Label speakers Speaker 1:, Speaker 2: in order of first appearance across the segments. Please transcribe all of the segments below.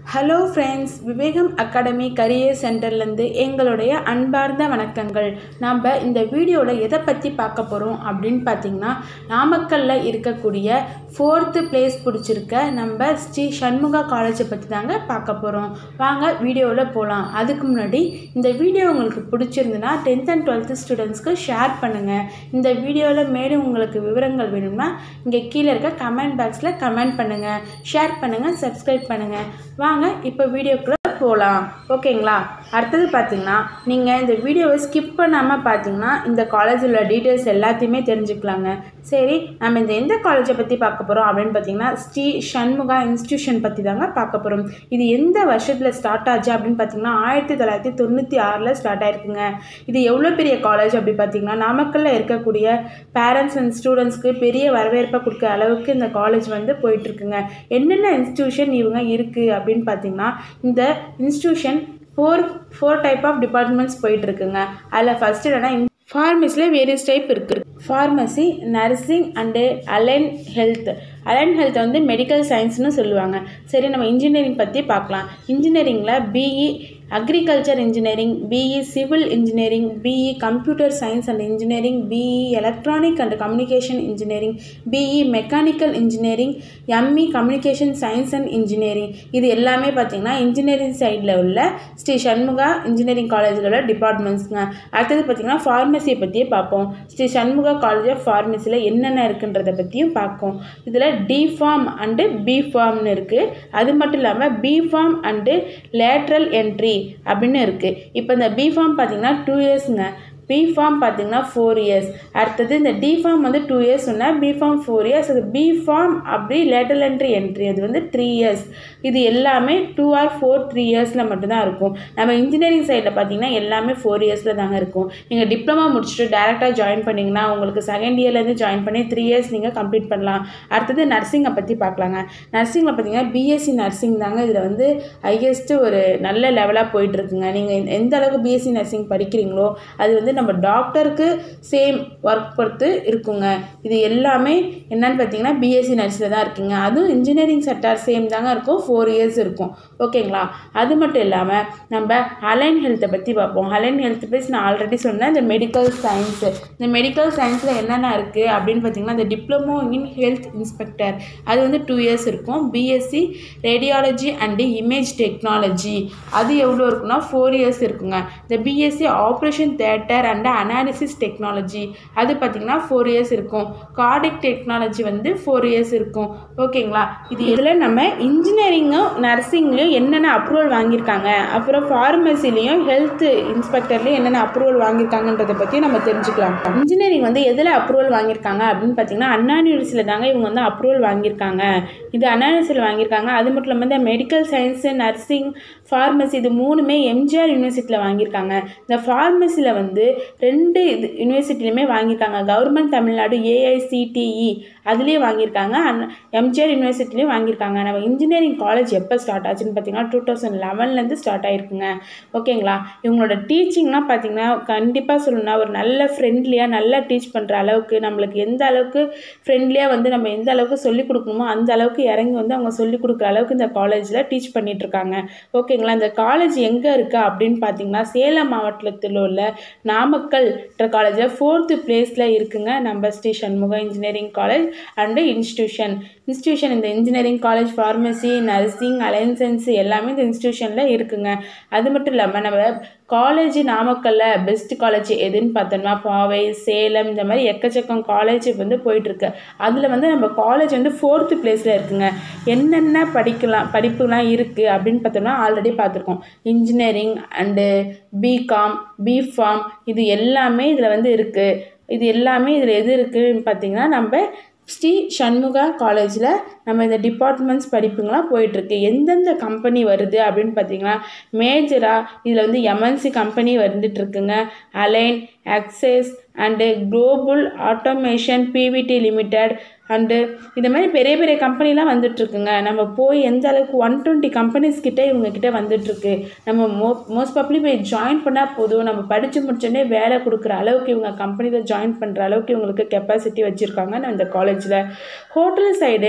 Speaker 1: hello friends Vivegam academy career சென்டர்லேருந்து எங்களுடைய அன்பார்ந்த வணக்கங்கள் நாம் இந்த வீடியோவில் எதை பற்றி பார்க்க போகிறோம் அப்படின்னு பார்த்தீங்கன்னா நாமக்கல்லில் இருக்கக்கூடிய ஃபோர்த்து பிளேஸ் பிடிச்சிருக்க நம்ம ஸ்ரீ சண்முகா காலேஜை பற்றி தாங்க பார்க்க போகிறோம் வாங்க வீடியோவில் போகலாம் அதுக்கு முன்னாடி இந்த வீடியோ உங்களுக்கு பிடிச்சிருந்துன்னா டென்த் அண்ட் டுவெல்த்து ஸ்டூடெண்ட்ஸ்க்கு ஷேர் பண்ணுங்கள் இந்த வீடியோவில் மேலும் உங்களுக்கு விவரங்கள் வேணும்னா இங்கே கீழே இருக்க கமெண்ட் பாக்ஸில் கமெண்ட் பண்ணுங்கள் ஷேர் பண்ணுங்கள் சப்ஸ்கிரைப் பண்ணுங்கள் வாங்க இப்போ வீடியோக்குள்ளே போகலாம் ஓகேங்களா அடுத்தது பார்த்தீங்கன்னா நீங்கள் இந்த வீடியோவை ஸ்கிப் பண்ணாமல் பார்த்தீங்கன்னா இந்த காலேஜில் உள்ள டீட்டெயில்ஸ் எல்லாத்தையுமே தெரிஞ்சுக்கலாங்க சரி நம்ம இந்த எந்த காலேஜை பற்றி பார்க்க போகிறோம் அப்படின்னு பார்த்தீங்கன்னா ஸ்ரீ சண்முகா இன்ஸ்டியூஷன் பற்றி தாங்க பார்க்க போகிறோம் இது எந்த வருஷத்தில் ஸ்டார்ட் ஆச்சு அப்படின்னு பார்த்தீங்கன்னா ஆயிரத்தி தொள்ளாயிரத்தி தொண்ணூற்றி ஆறில் ஸ்டார்ட் ஆயிருக்குங்க இது எவ்வளோ பெரிய காலேஜ் அப்படி பார்த்தீங்கன்னா நாமக்கல்ல இருக்கக்கூடிய பேரண்ட்ஸ் அண்ட் ஸ்டூடெண்ட்ஸ்க்கு பெரிய வரவேற்பை கொடுக்குற அளவுக்கு இந்த காலேஜ் வந்து போயிட்டுருக்குங்க என்னென்ன இன்ஸ்டியூஷன் இவங்க இருக்குது அப்படின்னு பார்த்தீங்கன்னா இந்த institution four four type of departments போயிட்டுருக்குங்க அதில் ஃபஸ்ட்டு என்னென்னா ஃபார்மஸில் வேரியஸ் டைப் இருக்குது pharmacy nursing and allied health allied health வந்து மெடிக்கல் சயின்ஸ்னு சொல்லுவாங்க சரி நம்ம இன்ஜினியரிங் பற்றி பார்க்கலாம் இன்ஜினியரிங்கில் BE agriculture engineering BE civil engineering BE computer science and engineering BE electronic and communication engineering BE mechanical engineering ME communication science and engineering இது எல்லாமே பார்த்திங்கன்னா இன்ஜினியரிங் சைடில் உள்ள ஸ்ரீ சண்முகா இன்ஜினியரிங் காலேஜில் உள்ள டிபார்ட்மெண்ட்ஸுங்க அடுத்தது பார்த்திங்கன்னா ஃபார்மசியை பற்றியே பார்ப்போம் ஸ்ரீ சண்முகா காலேஜ் ஆஃப் ஃபார்மசியில் என்னென்ன இருக்குன்றதை பற்றியும் பார்ப்போம் இதில் டி ஃபார்ம் அண்டு பி ஃபார்ம்னு இருக்குது அது மட்டும் இல்லாமல் B pharm and lateral entry அப்படின்னு இருக்குது இப்போ இந்த பி ஃபார்ம் பார்த்தீங்கன்னா டூ இயர்ஸுங்க பி ஃபார்ம் பார்த்தீங்கன்னா ஃபோர் இயர்ஸ் அடுத்தது இந்த டி ஃபார்ம் வந்து டூ இயர்ஸ் சொன்னால் பி ஃபார்ம் ஃபோர் இயர்ஸ் அது பி ஃபார்ம் அப்படி லேட்டல் என்ட்ரி என்ட்ரி அது வந்து த்ரீ இயர்ஸ் இது எல்லாமே டூ ஆர் ஃபோர் த்ரீ இயர்ஸில் மட்டும்தான் இருக்கும் நம்ம இன்ஜினியரிங் சைடில் பார்த்தீங்கன்னா எல்லாமே ஃபோர் இயர்ஸில் தாங்க இருக்கும் நீங்கள் டிப்ளமா முடிச்சுட்டு டேரெக்டாக ஜாயின் பண்ணிங்கன்னா உங்களுக்கு செகண்ட் இயர்லேருந்து ஜாயின் பண்ணி த்ரீ இயர்ஸ் நீங்கள் கம்ப்ளீட் பண்ணலாம் அடுத்தது நர்சிங்கை பற்றி பார்க்கலாங்க நர்சிங்கில் பார்த்தீங்கன்னா பிஎஸ்சி நர்சிங் தாங்க இதில் வந்து ஹையஸ்ட்டு ஒரு நல்ல லெவலாக போயிட்டுருக்குங்க நீங்கள் எந்த அளவுக்கு பிஎஸ்சி நர்சிங் படிக்கிறீங்களோ அது வந்து நம்ம டாக்டருக்கு சேம் ஒர்க் பொறுத்து இருக்குங்க இது எல்லாமே என்னன்னு பார்த்தீங்கன்னா பிஎஸ்சி நர்ஸில் தான் இருக்குங்க அதுவும் இன்ஜினியரிங் செக்டார் சேம் தாங்க இருக்கும் ஃபோர் இயர்ஸ் இருக்கும் ஓகேங்களா அது மட்டும் இல்லாமல் நம்ம அலைன் ஹெல்த்தை பற்றி பார்ப்போம் அலைன் ஹெல்த் பற்றி நான் ஆல்ரெடி சொன்னேன் இந்த மெடிக்கல் சயின்ஸு இந்த மெடிக்கல் சயின்ஸில் என்னென்ன இருக்குது அப்படின்னு பார்த்தீங்கன்னா இந்த டிப்ளமோ இன் ஹெல்த் இன்ஸ்பெக்டர் அது வந்து டூ இயர்ஸ் இருக்கும் BSc radiology and image technology அது எவ்வளோ இருக்குன்னா ஃபோர் இயர்ஸ் இருக்குங்க இந்த BSc operation theatre and analysis technology அது பார்த்திங்கன்னா ஃபோர் இயர்ஸ் இருக்கும் கார்டிக் டெக்னாலஜி வந்து ஃபோர் இயர்ஸ் இருக்கும் ஓகேங்களா இது இதில் நம்ம இன்ஜினியரிங்கும் நர்சிங்லேயும் என்னென்ன அப்ரூவல் வாங்கியிருக்காங்க அப்புறம் ஃபார்மசிலையும் ஹெல்த் இன்ஸ்பெக்டர்லேயும் என்னென்ன அப்ரூவல் வாங்கியிருக்காங்கன்றதை பற்றி நம்ம தெரிஞ்சுக்கலாம் இன்ஜினியரிங் வந்து எதில் அப்ரூவல் வாங்கியிருக்காங்க அப்படின்னு பார்த்தீங்கன்னா அண்ணா யூனிவர்சிட்டியில் தாங்க இவங்க வந்து அப்ரூவல் வாங்கியிருக்காங்க இது அண்ணா யூனிவர்சிட்டியில் வாங்கியிருக்காங்க அது மட்டும் இல்லாமல் இந்த மெடிக்கல் சயின்ஸு நர்சிங் ஃபார்மசி இது மூணுமே எம்ஜிஆர் யூனிவர்சிட்டியில் வாங்கியிருக்காங்க இந்த ஃபார்மசியில் வந்து ரெண்டு இது யூனிவர்சிட்டிலையுமே வாங்கியிருக்காங்க கவர்மெண்ட் தமிழ்நாடு ஏஐசிடிஇ அதுலேயும் வாங்கியிருக்காங்க அண்ட் எம்ஜிஆர் யூனிவர்சிட்டிலையும் வாங்கியிருக்காங்க நம்ம இன்ஜினியரிங் காலேஜ் எப்போ ஸ்டார்ட் ஆச்சுன்னு பார்த்தீங்கன்னா டூ தௌசண்ட் லெவன்லேருந்து ஸ்டார்ட் ஆகிருக்குங்க ஓகேங்களா இவங்களோட டீச்சிங்லாம் பார்த்தீங்கன்னா கண்டிப்பாக சொல்லணும்னா ஒரு நல்ல ஃப்ரெண்ட்லியாக நல்லா டீச் பண்ணுற அளவுக்கு நம்மளுக்கு எந்த அளவுக்கு ஃப்ரெண்ட்லியாக வந்து நம்ம எந்த அளவுக்கு சொல்லிக் கொடுக்கணுமோ அந்த அளவுக்கு இறங்கி வந்து அவங்க சொல்லிக் கொடுக்குற அளவுக்கு இந்த காலேஜில் டீச் பண்ணிகிட்ருக்காங்க ஓகேங்களா இந்த காலேஜ் எங்கே இருக்குது அப்படின்னு பார்த்தீங்கன்னா சேலம் மாவட்டத்தில் உள்ள நாமக்கல் காலேஜில் ஃபோர்த்து பிளேஸில் இருக்குங்க நம்ம Sri Shanmuga engineering college and institution institution இந்த இன்ஜினியரிங் காலேஜ் ஃபார்மசி நர்சிங் அலைன்சன்ஸ் எல்லாமே இந்த இன்ஸ்டியூஷனில் இருக்குங்க அது மட்டும் இல்லாமல் நம்ம காலேஜ் நாமக்கல்லில் பெஸ்ட் காலேஜ் எதுன்னு பார்த்தோம்னா பாவை சேலம் இந்த மாதிரி எக்கச்சக்கம் காலேஜ் வந்து போயிட்டுருக்கு அதில் வந்து நம்ம காலேஜ் வந்து ஃபோர்த்து பிளேஸில் இருக்குங்க என்னென்ன படிக்கலாம் படிப்புலாம் இருக்குது அப்படின்னு பார்த்தோம்னா ஆல்ரெடி பார்த்துருக்கோம் இன்ஜினியரிங் அண்டு பிகாம் பிஃபார்ம் இது எல்லாமே இதில் வந்து இருக்குது இது எல்லாமே இதில் எது இருக்குதுன்னு பார்த்தீங்கன்னா நம்ம ஸ்ரீ சண்முகா காலேஜில் நம்ம இந்த டிபார்ட்மெண்ட்ஸ் படிப்புங்களாம் போயிட்டுருக்கு எந்தெந்த கம்பெனி வருது அப்படின்னு பார்த்தீங்கன்னா மேஜராக இதில் வந்து எம்என்சி கம்பெனி வந்துட்டுருக்குங்க allied access and global automation PVT limited and இந்த மாதிரி பெரிய பெரிய கம்பெனிலாம் வந்துட்டுருக்குங்க நம்ம போய் எந்த அளவுக்கு ஒன் டுவெண்ட்டி கம்பெனிஸ் கிட்டே இவங்கக்கிட்ட வந்துட்டுருக்கு நம்ம மோ மோஸ்ட் பப்ளி போய் ஜாயின் பண்ணால் போதும் நம்ம படித்து முடிச்சோடனே வேலை கொடுக்குற அளவுக்கு இவங்க கம்பெனியில் ஜாயின் பண்ணுற அளவுக்கு இவங்களுக்கு கெப்பாசிட்டி வச்சுருக்காங்க இந்த காலேஜில் ஹோட்டல் சைடு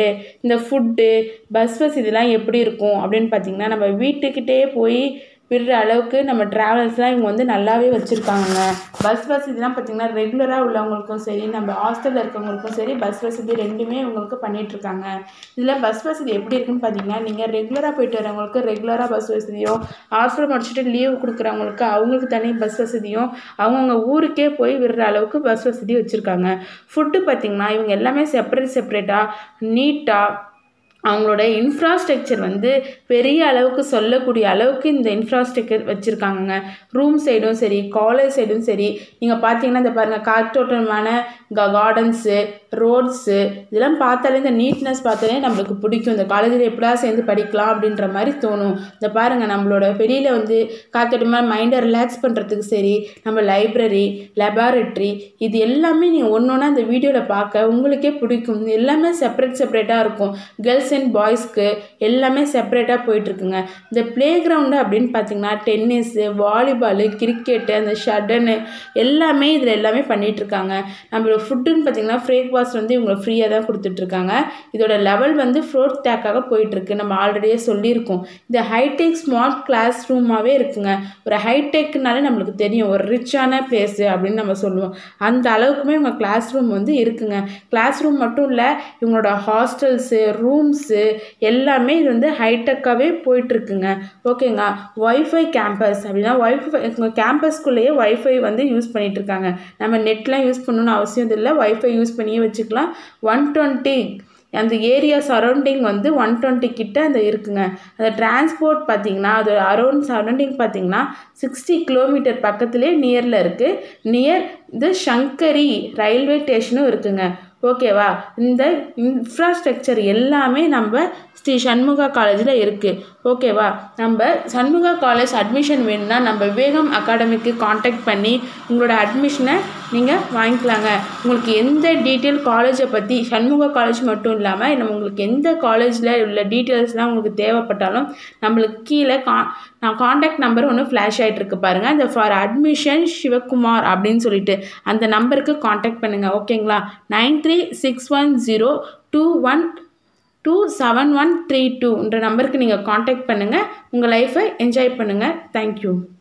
Speaker 1: இந்த ஃபுட்டு பஸ் வசதிலாம் எப்படி இருக்கும் அப்படின்னு பார்த்தீங்கன்னா நம்ம வீட்டுக்கிட்டே போய் விடுற அளவுக்கு நம்ம ட்ராவல்ஸ்லாம் இவங்க வந்து நல்லாவே வச்சுருக்காங்கங்க பஸ் வசதிலாம் பார்த்திங்கன்னா ரெகுலராக உள்ளவங்களுக்கும் சரி நம்ம ஹாஸ்டலில் இருக்கவங்களுக்கும் சரி பஸ் வசதி ரெண்டுமே இவங்களுக்கு பண்ணிகிட்ருக்காங்க இதில் பஸ் வசதி எப்படி இருக்குன்னு பார்த்தீங்கன்னா நீங்கள் ரெகுலராக போயிட்டு வரவங்களுக்கு ரெகுலராக பஸ் வசதியும் ஹாஸ்டல் முடிச்சுட்டு லீவு கொடுக்குறவங்களுக்கு அவங்களுக்கு தனி பஸ் வசதியும் அவங்கவுங்க ஊருக்கே போய் விடுற அளவுக்கு பஸ் வசதி வச்சுருக்காங்க ஃபுட்டு பார்த்திங்கன்னா இவங்க எல்லாமே செப்பரேட் செப்பரேட்டாக நீட்டாக அவங்களோட இன்ஃப்ராஸ்ட்ரக்சர் வந்து பெரிய அளவுக்கு சொல்லக்கூடிய அளவுக்கு இந்த இன்ஃப்ராஸ்ட்ரக்சர் வச்சுருக்காங்கங்க ரூம் சைடும் சரி காலேஜ் சைடும் சரி நீங்கள் பார்த்தீங்கன்னா இந்த பாருங்கள் காற்றோட்டமான க கார்டன்ஸு ரோட்ஸு இதெல்லாம் பார்த்தாலே இந்த நீட்னஸ் பார்த்தாலே நம்மளுக்கு பிடிக்கும் இந்த காலேஜில் எப்படா சேர்ந்து படிக்கலாம் அப்படின்ற மாதிரி தோணும் இந்த பாருங்கள் நம்மளோட வெளியில் வந்து காற்றோட்டமாக மைண்டை ரிலாக்ஸ் பண்ணுறதுக்கு சரி நம்ம லைப்ரரி லெபார்ட்ரி இது எல்லாமே நீங்கள் ஒன்று ஒன்றா இந்த வீடியோவில் பார்க்க உங்களுக்கே பிடிக்கும் இது எல்லாமே செப்பரேட் செப்பரேட்டாக இருக்கும் கேர்ள்ஸ் அண்ட் பாய்ஸ்க்கு எல்லாமே செப்பரேட்டாக போயிட்டுருக்குங்க இந்த ப்ளே கிரவுண்டு அப்படின்னு பார்த்தீங்கன்னா டென்னிஸு வாலிபாலு கிரிக்கெட்டு அந்த ஷட்டனு எல்லாமே இதில் எல்லாமே பண்ணிகிட்ருக்காங்க நம்மளோட ஃபுட்டுன்னு பார்த்தீங்கன்னா பிரேக்ஃபாஸ்ட் வந்து இவங்க ஃப்ரீயாக தான் கொடுத்துட்ருக்காங்க இதோட லெவல் வந்து ஃபோர்த் டேக்காக போயிட்டுருக்கு நம்ம ஆல்ரெடியே சொல்லியிருக்கோம் இந்த ஹைடெக் ஸ்மார்ட் கிளாஸ் ரூமாகவே இருக்குங்க ஒரு ஹைடெக்னாலே நம்மளுக்கு தெரியும் ஒரு ரிச்சான பிளேஸு அப்படின்னு நம்ம சொல்லுவோம் அந்த அளவுக்குமே இவங்க கிளாஸ் ரூம் வந்து இருக்குங்க கிளாஸ் ரூம் மட்டும் இல்லை இவங்களோட ஹாஸ்டல்ஸு ரூம்ஸு எல்லாமே இது வந்து ஹைடெக்காகவே போயிட்டுருக்குங்க ஓகேங்க ஒய்ஃபை கேம்பஸ் அப்படின்னா ஒய்ஃபை உங்கள் கேம்பஸ்குள்ளேயே ஒய்ஃபை வந்து யூஸ் பண்ணிகிட்டு இருக்காங்க நம்ம நெட்லாம் யூஸ் பண்ணணும்னு அவசியம் இல்லை ஒய்ஃபை யூஸ் பண்ணியே வச்சுக்கலாம் ஒன் டுவெண்ட்டி அந்த ஏரியா சரௌண்டிங் வந்து ஒன் டுவெண்ட்டி கிட்ட அந்த இருக்குங்க அந்த டிரான்ஸ்போர்ட் பார்த்தீங்கன்னா அது அரௌண்ட் சரௌண்டிங் பார்த்தீங்கன்னா சிக்ஸ்டி கிலோமீட்டர் பக்கத்துலேயே நியரில் இருக்குது நியர் இது சங்கரி ரயில்வே ஸ்டேஷனும் இருக்குங்க ஓகேவா இந்த இன்ஃப்ராஸ்ட்ரக்சர் எல்லாமே நம்ம ஸ்ரீ சண்முகா காலேஜில் இருக்குது ஓகேவா நம்ம சண்முகா காலேஜ் அட்மிஷன் வேணும்னா நம்ம விவேகம் அகாடமிக்கு காண்டாக்ட் பண்ணி உங்களோட அட்மிஷனை நீங்கள் வாங்கிக்கலாங்க உங்களுக்கு எந்த டீட்டெயில் காலேஜை பற்றி சண்முகா காலேஜ் மட்டும் இல்லாமல் நம்ம உங்களுக்கு எந்த காலேஜில் உள்ள டீட்டெயில்ஸ்லாம் உங்களுக்கு தேவைப்பட்டாலும் நம்மளுக்கு கீழே கா நான் காண்டாக்ட் நம்பர் ஒன்று ஃப்ளாஷ் ஆகிட்டு இருக்கு பாருங்கள் இந்த ஃபார் அட்மிஷன் சிவகுமார் அப்படின்னு சொல்லிட்டு அந்த நம்பருக்கு காண்டாக்ட் பண்ணுங்கள் ஓகேங்களா nine three six one zero two one two seven one three டூன்ற நம்பருக்கு நீங்கள் காண்டாக்ட் பண்ணுங்கள் உங்கள் லைஃப்பை என்ஜாய் பண்ணுங்கள் தேங்க்யூ